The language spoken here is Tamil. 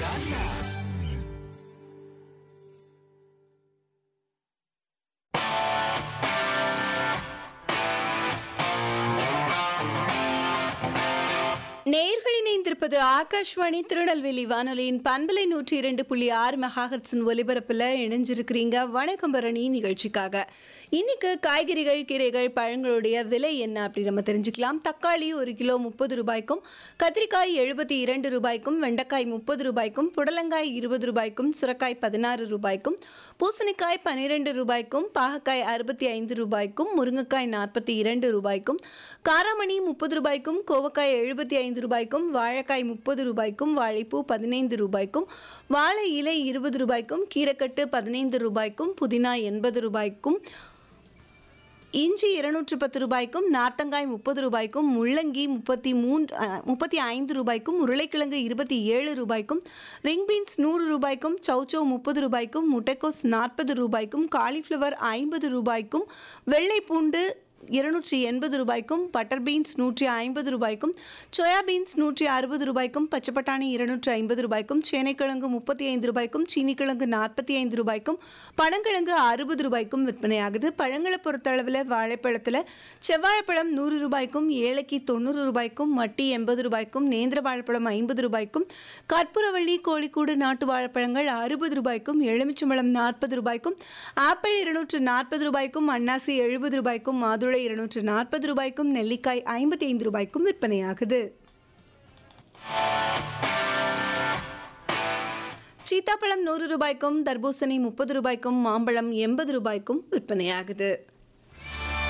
நேர்கள் இணைந்திருப்பது ஆகாஷ்வாணி திருநெல்வேலி வானொலியின் பண்பலை நூற்றி இரண்டு புள்ளி ஆறு மெகாஹர்ட்ஸின் ஒலிபரப்பில் இணைஞ்சிருக்கிறீங்க வணக்கம் பரணி நிகழ்ச்சிக்காக இன்னைக்கு காய்கறிகள் கீரைகள் பழங்களுடைய விலை என்ன அப்படி நம்ம தெரிஞ்சுக்கலாம் தக்காளி ஒரு கிலோ முப்பது ரூபாய்க்கும் கத்திரிக்காய் எழுபத்தி இரண்டு ரூபாய்க்கும் வெண்டைக்காய் முப்பது ரூபாய்க்கும் புடலங்காய் இருபது ரூபாய்க்கும் சுரக்காய் பதினாறு ரூபாய்க்கும் பூசணிக்காய் பன்னிரெண்டு ரூபாய்க்கும் பாகக்காய் அறுபத்தி ஐந்து ரூபாய்க்கும் முருங்கைக்காய் நாற்பத்தி இரண்டு ரூபாய்க்கும் காராமணி முப்பது ரூபாய்க்கும் கோவக்காய் எழுபத்தி ஐந்து ரூபாய்க்கும் வாழைக்காய் முப்பது ரூபாய்க்கும் வாழைப்பூ பதினைந்து ரூபாய்க்கும் வாழை இலை இருபது ரூபாய்க்கும் கீரைக்கட்டு பதினைந்து ரூபாய்க்கும் புதினா எண்பது ரூபாய்க்கும் இஞ்சி இருநூற்று பத்து ரூபாய்க்கும் நார்த்தங்காய் முப்பது ரூபாய்க்கும் முள்ளங்கி முப்பத்தி மூன்று முப்பத்தி ஐந்து ரூபாய்க்கும் உருளைக்கிழங்கு இருபத்தி ஏழு ரூபாய்க்கும் ரிங் பீன்ஸ் நூறு ரூபாய்க்கும் சௌச்சௌ முப்பது ரூபாய்க்கும் முட்டைக்கோஸ் நாற்பது ரூபாய்க்கும் காலிஃப்ளவர் ஐம்பது ரூபாய்க்கும் வெள்ளை பூண்டு இருநூற்றி எண்பது ரூபாய்க்கும் பட்டர் பீன்ஸ் நூற்றி ஐம்பது ரூபாய்க்கும் சோயா பீன்ஸ் நூற்றி அறுபது ரூபாய்க்கும் பச்சை பட்டாணி இருநூற்றி ஐம்பது ரூபாய்க்கும் சேனைக்கிழங்கு முப்பத்தி ஐந்து ரூபாய்க்கும் சீனிக்கிழங்கு நாற்பத்தி ஐந்து ரூபாய்க்கும் பனங்கிழங்கு அறுபது ரூபாய்க்கும் விற்பனையாகுது பழங்களை பொறுத்தளவில் வாழைப்பழத்தில் செவ்வாழைப்பழம் நூறு ரூபாய்க்கும் ஏலக்கி தொண்ணூறு ரூபாய்க்கும் மட்டி எண்பது ரூபாய்க்கும் நேந்திர வாழைப்பழம் ஐம்பது ரூபாய்க்கும் கற்பூரவள்ளி கோழிக்கூடு நாட்டு வாழைப்பழங்கள் அறுபது ரூபாய்க்கும் எலுமிச்சம்பழம் நாற்பது ரூபாய்க்கும் ஆப்பிள் இருநூற்று நாற்பது ரூபாய்க்கும் அன்னாசி எழுபது ரூபாய்க்கும் மாதுளை இருநூற்று நாற்பது ரூபாய்க்கும் நெல்லிக்காய் ஐம்பத்தி ஐந்து ரூபாய்க்கும் விற்பனையாகுது சீத்தாப்பழம் நூறு ரூபாய்க்கும் தர்பூசணி முப்பது ரூபாய்க்கும் மாம்பழம் எண்பது ரூபாய்க்கும் விற்பனையாகுது